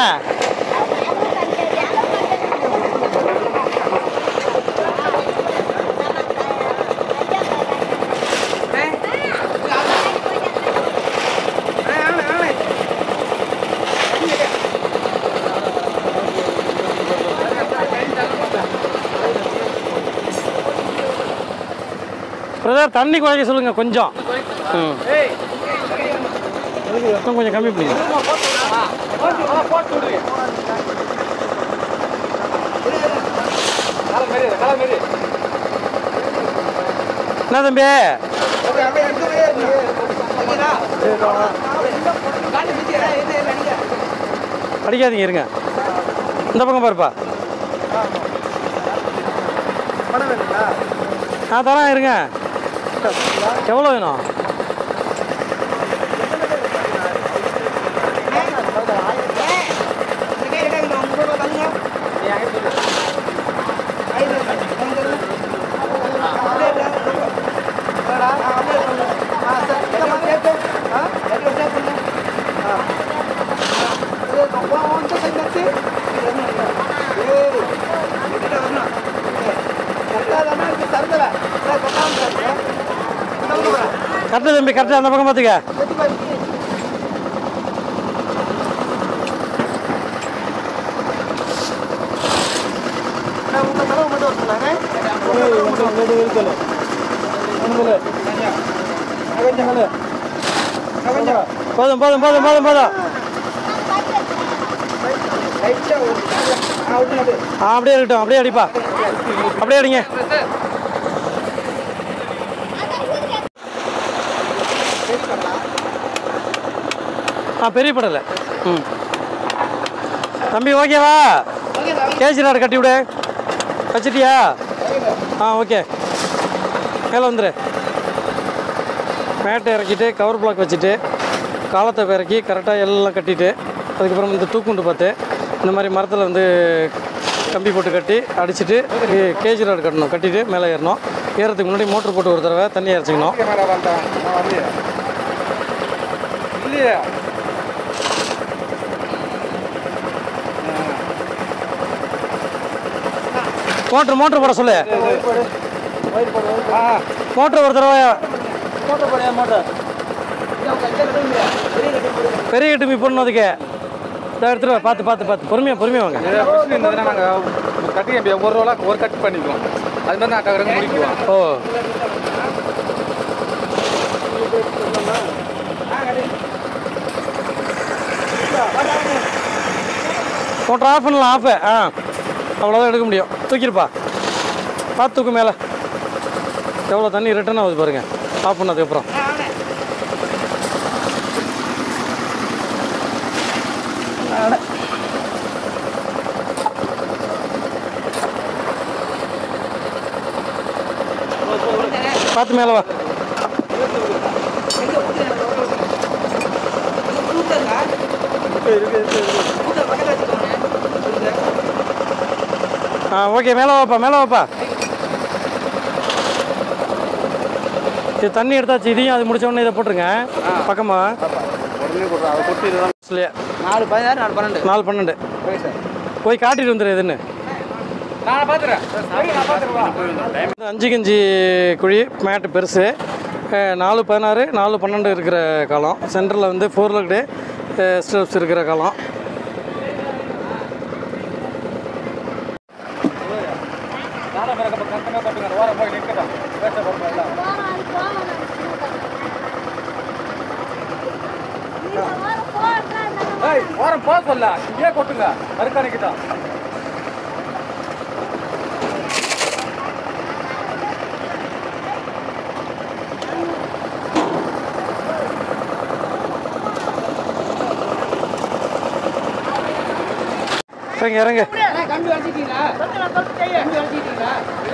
பிரதர் தண்ணி குறைக்க சொல்லுங்க கொஞ்சம் ம் இன்னும் கொஞ்சம் கம்மி பண்ணுங்க என்ன தம்பி அடிக்காதீங்க இருங்க இந்த பக்கம் பாருப்பா நான் தரேன் இருங்க எவ்வளோ வேணும் கரெக்டாக தம்பி கரெக்டாக அந்த பக்கம் பார்த்துக்க போதும் போதும் போதும் போதும் போதும் ஆ அப்படியே இருக்கட்டும் அப்படியே அடிப்பா அப்படியே அடிங்க ஆ பெரிய படலை ம் தம்பி ஓகேவா கேஜி ராடு கட்டி விடு வச்சிட்டியா ஆ ஓகே மேலே வந்துரு மேட்டை இறக்கிட்டு கவர் பிளாக் வச்சுட்டு காலத்தை இறக்கி கரெக்டாக எல்லாம் கட்டிட்டு அதுக்கப்புறம் இந்த தூக்குண்டு பார்த்து இந்த மாதிரி மரத்தில் வந்து கம்பி போட்டு கட்டி அடிச்சுட்டு கேஜி ராடு கட்டணும் கட்டிட்டு மேலே ஏறணும் ஏறதுக்கு முன்னாடி மோட்ரு போட்டு ஒரு தடவை தண்ணி இறச்சிக்கணும் இல்லையே மோட்ரு மோட்ரு போட சொல்லு மோட்ரு ஒரு தடவை பெரிய கட்டுமி போடணும் அதுக்கு இதை எடுத்துட்டு வா பார்த்து பார்த்து பார்த்து பொறுமையாக பொறுமையாக வாங்க இதே பிரச்சனை இருந்ததுன்னா நாங்கள் கட்டி எப்படி ஒரு ரோலா ஒரு கட் பண்ணிக்குவோம் அது மாதிரி நாங்கள் முடிக்குவோம் ஓ மோட்டர் ஆஃப் பண்ணலாம் ஆஃபு ஆ அவ்வளோதான் எடுக்க முடியும் தூக்கிருப்பா பார்த்து தூக்கு மேலே எவ்வளோ தண்ணி ரிட்டர்ன் ஆகுது பாருங்க ஆஃப் பண்ணதுக்கப்புறம் பார்த்து மேலே வா ஆ ஓகே மேலே வாப்பா மேலே வாப்பா இது தண்ணி எடுத்தாச்சு இதையும் அது முடிச்ச உடனே இதை போட்டுருங்க பக்கமா உடனே கொடுறோம் அதை கொட்டி இதுதான் இல்லையா நாலு பதினாறு நாலு பன்னெண்டு நாலு பன்னெண்டு போய் காட்டிட்டு வந்துடு எதுன்னு நான் பார்த்துறேன் நான் பார்த்துருவா இது அஞ்சு கஞ்சி குழி மேட்டு பெருசு அஹ், நாலு பதினாறு நாலு பன்னெண்டு இருக்கிற காலம் சென்டரில் வந்து ஃபோர் லெக்டு ஸ்டெப்ஸ் இருக்கிற காலம் நானும் பிறகு கஷ்டமாக பார்த்துங்க ஓரம் போய் நிற்கட்டும் பேச போகிறோம் எல்லாம் ஏய் ஓரம் போக சொல்ல இங்கே கொட்டுங்க மறுக்கணிக்கு தான் இறங்க இறங்க கண்டு அடிச்சிட்டீங்களா கண்டு அடிச்சிட்டீங்களா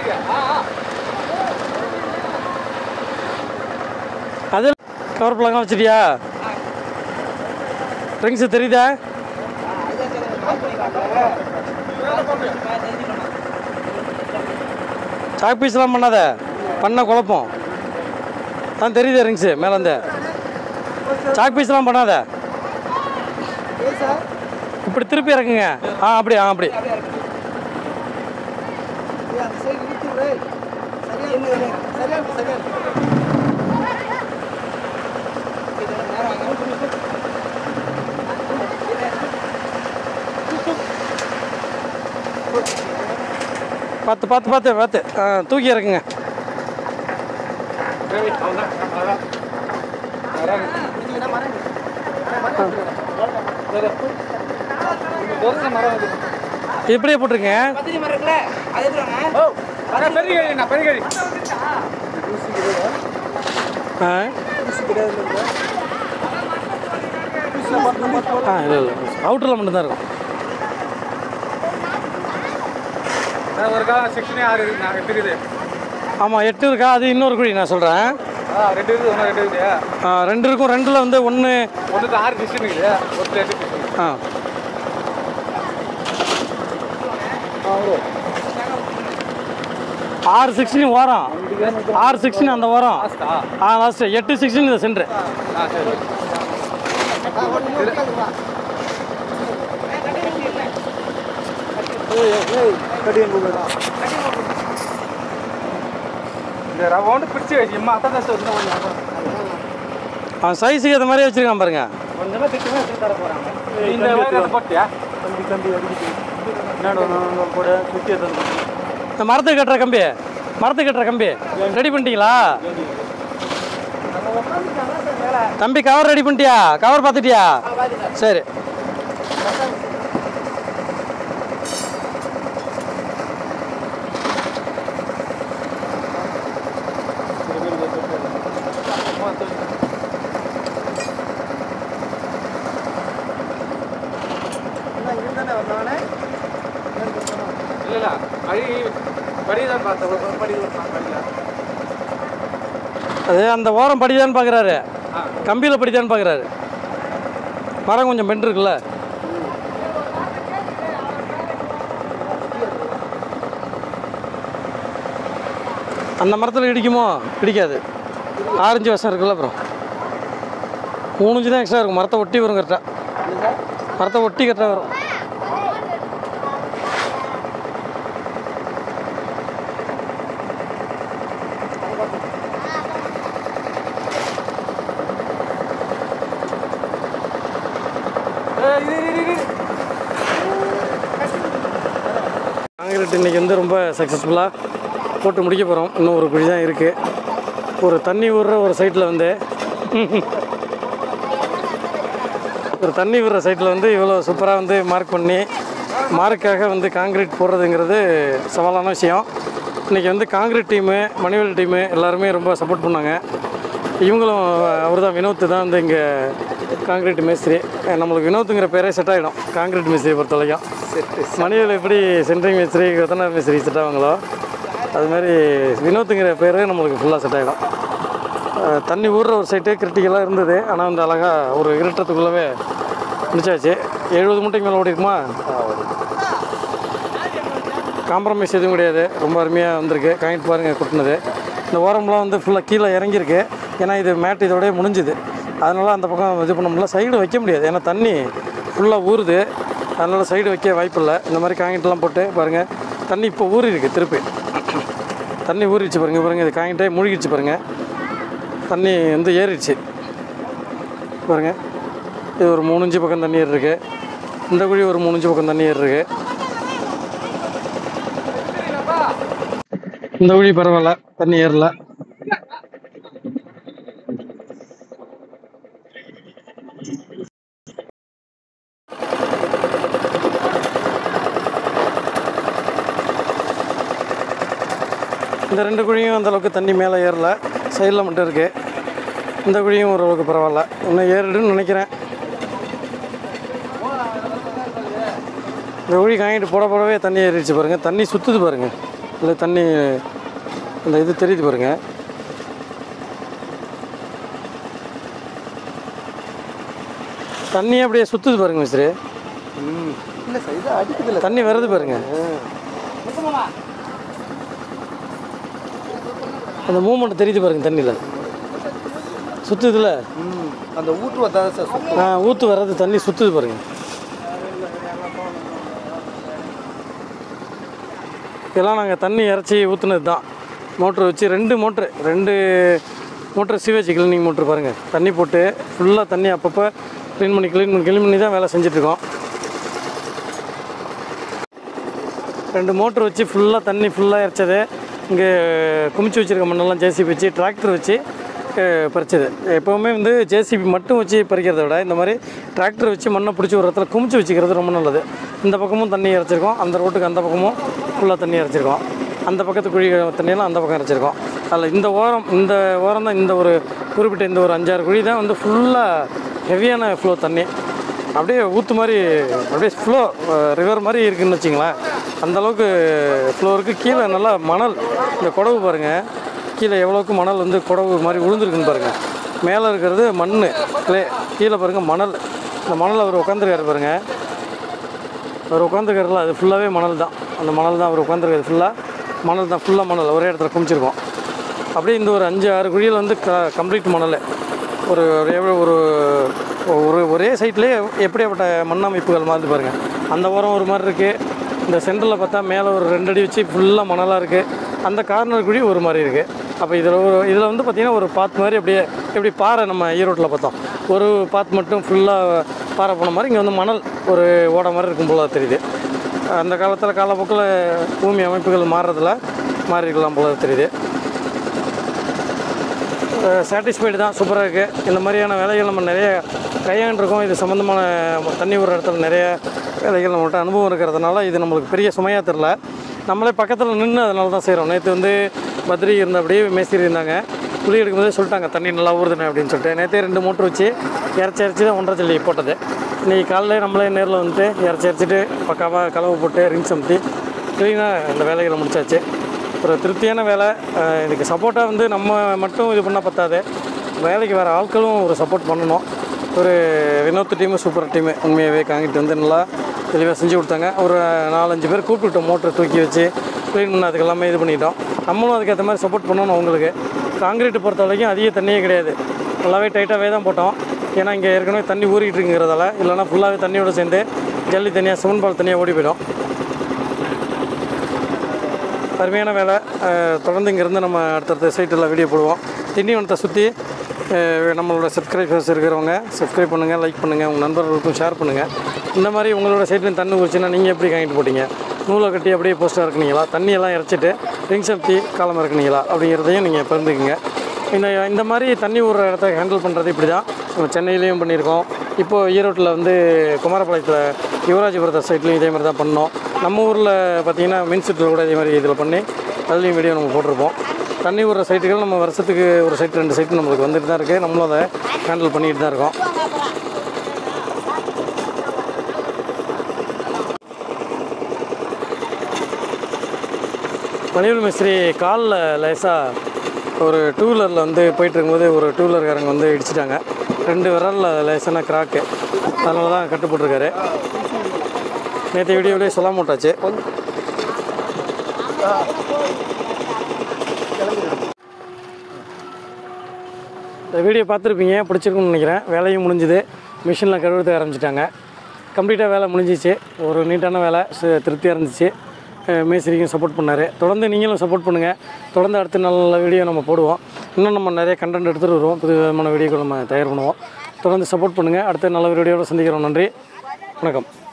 அது கவர் பிளாங்க வச்சிட்டியா ட்ரிங்க்ஸ் தெரியுதா சாக் பீஸ்லாம் பண்ணாத பண்ண குழப்பம் தான் தெரியுது ரிங்ஸு மேலேருந்து சாக் பீஸ்லாம் பண்ணாத ஏய் சார் இப்படி திருப்பி இறக்குங்க ஆ அப்படி ஆ அப்படி ஏய் அந்த சைடு இழுத்து விடு சரியா இருக்கு சரியா இருக்கு சரியா இருக்கு பார்த்து பார்த்து பார்த்து பார்த்து ஆ, தூக்கி இறக்குங்க இன்னைக்கு மரம் இப்படியே போட்டுருங்க பெரிய கழி நான் பெரிய கழி ஆ ஆ இல்லை இல்லை அவுட்டரில் மட்டும்தான் இருக்கும் ஒரு காலம் செக்ஷனே ஆறு இருக்கு நான் எட்டு இருக்குது ஆமாம் எட்டு இருக்கா அது இன்னொரு குழி நான் சொல்கிறேன் ஆ ரெண்டு இருக்குது ஒன்று ரெண்டு இருக்குது ரெண்டு இருக்கும் ரெண்டில் வந்து ஒன்று ஒன்றுக்கு ஆறு டிஸ்டன் இருக்குது ஒருத்தர் எட்டு டிஸ்டன் ஆ ஆறு சிக்ஸ்டின் ஓரம் ஆறு சிக்ஸ்டின் அந்த ஓரம் லாஸ்ட்டா ஆ லாஸ்ட்டு எட்டு சிக்ஸ்டின் இந்த சென்ட்ரு ஆ சரி இந்த ரவுண்டு பிடிச்சி வச்சு இம்மா அத்தை தான் வந்து அவன் சைஸுக்கு ஏற்ற மாதிரி வச்சுருக்கான் பாருங்க கொஞ்சமாக திட்டமாக எடுத்து தர போகிறாங்க இந்த வேறு போட்டியா கம்பி கம்பி அடிக்குது என்னடா கூட சுற்றி எடுத்து இந்த மரத்துக்கு கட்டுற கம்பி மரத்துக்கு கட்டுற கம்பி ரெடி பண்ணிட்டீங்களா தம்பி கவர் ரெடி பண்ணிட்டியா கவர் பார்த்துட்டியா சரி தானே வந்தானே இல்லை இல்லை படி படி தான் பார்த்தேன் ஒரு படி ஒரு படியில் அது அந்த ஓரம் படிதான்னு பார்க்குறாரு ஆ கம்பியில் படிதான்னு பார்க்குறாரு மரம் கொஞ்சம் பெண்ட் இருக்குல்ல அந்த மரத்தில் இடிக்குமோ இடிக்காது ஆரஞ்சு வருஷம் இருக்குல்ல அப்புறம் மூணு இன்ச்சு தான் எக்ஸ்ட்ரா இருக்கும் மரத்தை ஒட்டி வரும் கரெக்டாக மரத்தை ஒட்டி கரெக்டாக வரும் ஏய், இரு இரு இரு காங்கிரீட் இன்றைக்கி வந்து ரொம்ப சக்ஸஸ்ஃபுல்லாக போட்டு முடிக்க போகிறோம் இன்னும் ஒரு குழி தான் இருக்குது ஒரு தண்ணி விடுற ஒரு சைட்டில் வந்து ஒரு தண்ணி விடுற சைட்டில் வந்து இவ்வளோ சூப்பராக வந்து மார்க் பண்ணி மார்க்காக வந்து காங்கிரீட் போடுறதுங்கிறது சவாலான விஷயம் இன்றைக்கி வந்து காங்கிரீட் டீமு மணிவேல் டீமு எல்லாருமே ரொம்ப சப்போர்ட் பண்ணாங்க இவங்களும் அவர் தான் வினோத் தான் வந்து இங்கே காங்கிரீட் மேஸ்திரி நம்மளுக்கு வினோத்துங்கிற பேரே செட் ஆகிடும் காங்கிரீட் மேஸ்திரியை பொறுத்த வரைக்கும் மணிவேல் எப்படி சென்ட்ரிங் மேஸ்திரி கொத்தனார் மேஸ்திரி செட் ஆவாங்களோ அது மாதிரி வினோத்துங்கிற பேர் நம்மளுக்கு ஃபுல்லாக செட் ஆகிடும் அஹ் தண்ணி ஊறுற ஒரு சைட்டே கிரிட்டிக்கலாக இருந்தது ஆனால் வந்து அழகாக ஒரு இருட்டத்துக்குள்ளவே முடிச்சாச்சு எழுபது மூட்டைக்கு மேலே ஓடி இருக்குமா காம்ப்ரமைஸ் எதுவும் கிடையாது ரொம்ப அருமையாக வந்திருக்கு காயின்ட் பாருங்கள் கொட்டினது இந்த ஓரம்லாம் வந்து ஃபுல்லாக கீழே இறங்கியிருக்கு ஏன்னா இது மேட் இதோடய முடிஞ்சுது அதனால் அந்த பக்கம் இது பண்ண முடியல சைடு வைக்க முடியாது ஏன்னா தண்ணி ஃபுல்லாக ஊறுது அதனால் சைடு வைக்க வாய்ப்பில்லை இந்த மாதிரி காங்கிட்லாம் போட்டு பாருங்கள் தண்ணி இப்போ ஊறி இருக்கு திருப்பி தண்ணி ஊறிடுச்சு பாருங்கள் பாருங்கள் இது காங்கிட்டே மூழ்கிடுச்சு பாருங்கள் தண்ணி வந்து ஏறிடுச்சு பாருங்க இது ஒரு மூணு இன்ச்சு பக்கம் தண்ணி ஏறிருக்கு இந்த குழி ஒரு மூணு இன்ச்சு பக்கம் தண்ணி ஏறிருக்கு இந்த குழி பரவாயில்ல தண்ணி ஏறல இந்த ரெண்டு குழியும் அந்த அளவுக்கு தண்ணி மேலே ஏறல சைடில் மட்டும் இருக்குது இந்த குழியும் ஓரளவுக்கு பரவாயில்ல இன்னும் ஏறிடுன்னு நினைக்கிறேன் இந்த குழி காங்கிட்டு போட போடவே தண்ணி ஏறிடுச்சு பாருங்கள் தண்ணி சுற்றுது பாருங்கள் இல்லை தண்ணி அந்த இது தெரியுது பாருங்கள் தண்ணி அப்படியே சுற்றுது பாருங்க மிஸ்ரு இல்லை சார் இது அடிக்குதுல்ல தண்ணி வருது பாருங்க அந்த மூமெண்ட் தெரியுது பாருங்க தண்ணியில் சுற்றுதுல ம் அந்த ஊற்று வந்தாத சார் சுத்தம். ஊற்று வர்றது தண்ணி சுற்றுது பாருங்க இதெல்லாம் நாங்கள் தண்ணி இறச்சி ஊற்றுனது தான் மோட்ரு வச்சு ரெண்டு மோட்ரு ரெண்டு மோட்ரு சிவேஜ் கிளீனிங் மோட்ரு பாருங்கள் தண்ணி போட்டு ஃபுல்லாக தண்ணி அப்பப்போ க்ளீன் பண்ணி க்ளீன் பண்ணி க்ளீன் பண்ணி தான் வேலை செஞ்சிட்ருக்கோம் ரெண்டு மோட்ரு வச்சு ஃபுல்லாக தண்ணி ஃபுல்லாக இறைச்சது இங்கே குமிச்சு வச்சுருக்க மண்ணெல்லாம் ஜேசிபி வச்சு டிராக்டர் வச்சு அஹ், பறிச்சது எப்போவுமே வந்து ஜேசிபி மட்டும் வச்சு பறிக்கிறத விட இந்த மாதிரி டிராக்டர் வச்சு மண்ணை பிடிச்சி ஒரு இடத்துல குமிச்சு வச்சுக்கிறது ரொம்ப நல்லது இந்த பக்கமும் தண்ணி இறைச்சிருக்கோம் அந்த ரோட்டுக்கு அந்த பக்கமும் ஃபுல்லாக தண்ணி இறைச்சிருக்கோம் அந்த பக்கத்து குழி தண்ணியெல்லாம் அந்த பக்கம் இறைச்சிருக்கோம் அதில் இந்த ஓரம் இந்த ஓரம் தான் இந்த ஒரு குறிப்பிட்ட இந்த ஒரு அஞ்சாறு குழி தான் வந்து ஃபுல்லாக ஹெவியான ஃப்ளோ தண்ணி அப்படியே ஊற்று மாதிரி அப்படியே ஃப்ளோ ரிவர் மாதிரி இருக்குன்னு வச்சிங்களேன் அந்த அளவுக்கு ஃப்ளோ இருக்குது கீழே நல்லா மணல் இந்த குடவு பாருங்கள் கீழே எவ்வளோக்கு மணல் வந்து குடவு மாதிரி விழுந்துருக்குன்னு பாருங்கள் மேலே இருக்கிறது மண் கிளே கீழே பாருங்கள் மணல் இந்த மணல் அவர் உட்காந்துருக்காரு பாருங்கள் அவர் உட்காந்துருக்காருல அது ஃபுல்லாகவே மணல் தான் அந்த மணல் தான் அவர் உட்காந்துருக்காரு ஃபுல்லாக மணல் தான் ஃபுல்லாக மணல் ஒரே இடத்துல குமிச்சிருக்கோம் அப்படியே இந்த ஒரு அஞ்சு ஆறு குழியில் வந்து க கம்ப்ளீட் மணல் ஒரு ஒரு எவ்வளோ ஒரு ஒரு ஒரே சைட்லேயே எப்படியாப்பட்ட மண் அமைப்புகள் மாதிரி பாருங்கள் அந்த ஓரம் ஒரு மாதிரி இருக்குது இந்த சென்டரில் பார்த்தா மேலே ஒரு ரெண்டு அடி வச்சு ஃபுல்லாக மணலாக இருக்குது அந்த கார்னர் குழி ஒரு மாதிரி இருக்குது அப்போ இதில் ஒரு இதில் வந்து பார்த்திங்கன்னா ஒரு பாத் மாதிரி அப்படியே எப்படி பாறை நம்ம ஈரோட்டில் பார்த்தோம் ஒரு பாத் மட்டும் ஃபுல்லாக பாறை போன மாதிரி இங்கே வந்து மணல் ஒரு ஓட மாதிரி இருக்கும் போல தெரியுது அந்த காலத்தில் காலப்போக்கில் பூமி அமைப்புகள் மாறுறதுல மாறி இருக்கலாம் போல தெரியுது சாட்டிஸ்ஃபைடு தான் சூப்பராக இருக்குது இந்த மாதிரியான வேலைகள் நம்ம நிறைய கையாண்டிருக்கோம் இது சம்மந்தமான தண்ணி விடுற இடத்துல நிறைய வேலைகள் நம்மள்ட்ட அனுபவம் இருக்கிறதுனால இது நம்மளுக்கு பெரிய சுமையாக தெரில நம்மளே பக்கத்தில் நின்று அதனால தான் செய்கிறோம் நேற்று வந்து பத்ரி இருந்த அப்படியே மேஸ்திரி இருந்தாங்க குழி எடுக்கும்போதே சொல்லிட்டாங்க தண்ணி நல்லா ஊறுதுண்ணே அப்படின்னு சொல்லிட்டு நேற்றே ரெண்டு மோட்ரு வச்சு இறச்சி இறச்சி தான் ஒன்றரை ஜல்லி போட்டது இன்றைக்கி காலையில் நம்மளே நேரில் வந்துட்டு இறச்சி இறச்சிட்டு பக்காவாக கலவை போட்டு ரிங்ஸ் அமுத்தி க்ளீனாக இந்த வேலைகளை முடிச்சாச்சு ஒரு திருப்தியான வேலை அஹ் இதுக்கு சப்போர்ட்டாக வந்து நம்ம மட்டும் இது பண்ணால் பத்தாது வேலைக்கு வேறு ஆட்களும் ஒரு சப்போர்ட் பண்ணணும் ஒரு வினோத் டீமு சூப்பர் டீமு உண்மையாகவே காங்கிட்டு வந்து நல்லா தெளிவாக செஞ்சு கொடுத்தாங்க ஒரு நாலஞ்சு பேர் கூப்பிட்டுட்டோம் மோட்டரை தூக்கி வச்சு க்ளீன் பண்ண அதுக்கு எல்லாமே இது பண்ணிட்டோம் நம்மளும் அதுக்கேற்ற மாதிரி சப்போர்ட் பண்ணணும் அவங்களுக்கு காங்கிரீட் பொறுத்த வரைக்கும் அதிக தண்ணியே கிடையாது நல்லாவே டைட்டாகவே தான் போட்டோம் ஏன்னா இங்கே ஏற்கனவே தண்ணி ஊறிட்டு இருக்குங்கிறதால இல்லைன்னா ஃபுல்லாகவே தண்ணியோட சேர்ந்து ஜல்லி தனியாக சிமெண்ட் பால் தனியாக ஓடி போயிடும் அருமையான வேலை அஹ், தொடர்ந்து இங்கேருந்து நம்ம அடுத்தடுத்த சைட்டில் வீடியோ போடுவோம் திண்டிவனத்தை சுற்றி நம்மளோட சப்ஸ்கிரைபர்ஸ் இருக்கிறவங்க சப்ஸ்கிரைப் பண்ணுங்கள் லைக் பண்ணுங்கள் உங்கள் நண்பர்களுக்கும் ஷேர் பண்ணுங்கள் இந்த மாதிரி உங்களோட சைட்லேயும் தண்ணி ஊறிச்சுன்னா நீங்கள் எப்படி வாங்கிட்டு போட்டீங்க நூலை கட்டி அப்படியே போஸ்ட்டாக இருக்குனீங்களா தண்ணியெல்லாம் இறச்சிட்டு ரிங் சப்தி காலம் இறக்குனீங்களா அப்படிங்கிறதையும் நீங்கள் பகிர்ந்துக்குங்க இந்த இந்த மாதிரி தண்ணி ஊறுற இடத்த ஹேண்டில் பண்ணுறது இப்படி தான் நம்ம சென்னையிலையும் பண்ணியிருக்கோம் இப்போது ஈரோட்டில் வந்து குமாரபாளையத்தில் யுவராஜபுரத்தை சைட்லையும் இதே மாதிரி தான் பண்ணோம் நம்ம ஊரில் பார்த்தீங்கன்னா மின் சுற்றில் கூட இதே மாதிரி இதில் பண்ணி அதுலேயும் வீடியோ நம்ம போட்டிருப்போம் தண்ணி ஊறுற சைட்டுகள் நம்ம வருஷத்துக்கு ஒரு சைட்டு ரெண்டு சைட்டு நம்மளுக்கு வந்துட்டு தான் இருக்குது நம்மளும் அதை ஹேண்டில் பண்ணிட்டு தான் இருக்கோம் மணிவல் மிஸ்திரி காலில் லேசாக ஒரு டூ வீலரில் வந்து போயிட்டு இருக்கும்போது ஒரு டூ வீலர்காரங்க வந்து இடிச்சிட்டாங்க ரெண்டு விரலில் லேசான கிராக்கு அதனால தான் கட்டு போட்டிருக்காரு நேற்று வீடியோவிலே சொல்ல மாட்டாச்சு இந்த வீடியோ பார்த்துருப்பீங்க பிடிச்சிருக்குன்னு நினைக்கிறேன் வேலையும் முடிஞ்சுது மிஷினில் கழுவுறது ஆரம்பிச்சிட்டாங்க கம்ப்ளீட்டாக வேலை முடிஞ்சிச்சு ஒரு நீட்டான வேலை சு- திருப்தியாக இருந்துச்சு அஹ் மேஸ்திரிக்கும் சப்போர்ட் பண்ணார் தொடர்ந்து நீங்களும் சப்போர்ட் பண்ணுங்கள் தொடர்ந்து அடுத்த நல்ல நல்ல வீடியோ நம்ம போடுவோம் இன்னும் நம்ம நிறைய கண்டென்ட் எடுத்துகிட்டு வருவோம் புது விதமான வீடியோக்கள் நம்ம தயார் பண்ணுவோம் தொடர்ந்து சப்போர்ட் பண்ணுங்கள் அடுத்த நல்ல வீடியோவோட சந்திக்கிறோம் நன்றி வணக்கம்